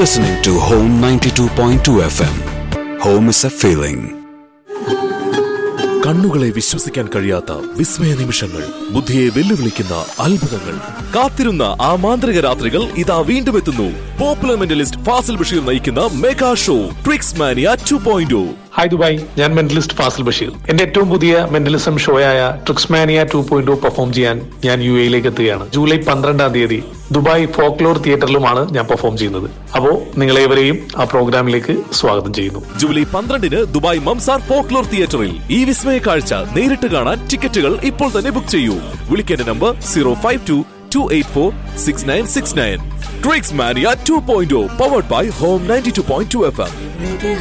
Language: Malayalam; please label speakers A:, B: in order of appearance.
A: listening to Home 92.2 FM. Home is a feeling.
B: കണ്ണുകളെ വിശ്വസിക്കാൻ കഴിയാത്ത വിസ്മയ നിമിഷങ്ങൾ ബുദ്ധിയെ വെല്ലുവിളിക്കുന്ന അത്ഭുതങ്ങൾ കാത്തിരുന്ന ആ മാന്ത്രിക രാത്രികൾ ഇതാ വീണ്ടും എത്തുന്നു പോപ്പുലർ മെന്റലിസ്റ്റ് ഫാസിൽ ബഷീർ നയിക്കുന്ന mega show tricks mania two point
C: hi Dubai ഞാൻ മെന്റലിസ്റ്റ് ഫാസിൽ ബഷീർ എന്റെ ഏറ്റവും പുതിയ മെന്റലിസം ഷോയായ ട്രിക്സ്മാനിയ ടു പോയിന്റ് പെർഫോം ചെയ്യാൻ ഞാൻ യു എയിലേക്ക് എത്തുകയാണ് ജൂലൈ പന്ത്രണ്ടാം തീയതി ദുബായ് ഫോക്ലോർ തിയേറ്ററിലുമാണ് ഞാൻ പെർഫോം ചെയ്യുന്നത് അപ്പോ നിങ്ങളേവരെയും ആ പ്രോഗ്രാമിലേക്ക് സ്വാഗതം ചെയ്യുന്നു
B: ജൂലൈ പന്ത്രണ്ടിന് ദുബായ് മംസാർ ഫോക്ലോർ തിയേറ്ററിൽ ഈ വിസ്മയ കാഴ്ച നേരിട്ട് കാണാൻ ടിക്കറ്റുകൾ ഇപ്പോൾ തന്നെ ബുക്ക് ചെയ്യൂ വിളിക്കേണ്ട number zero five two two eight four six nine six nine tricks mania two point powered by home ninety two point two F M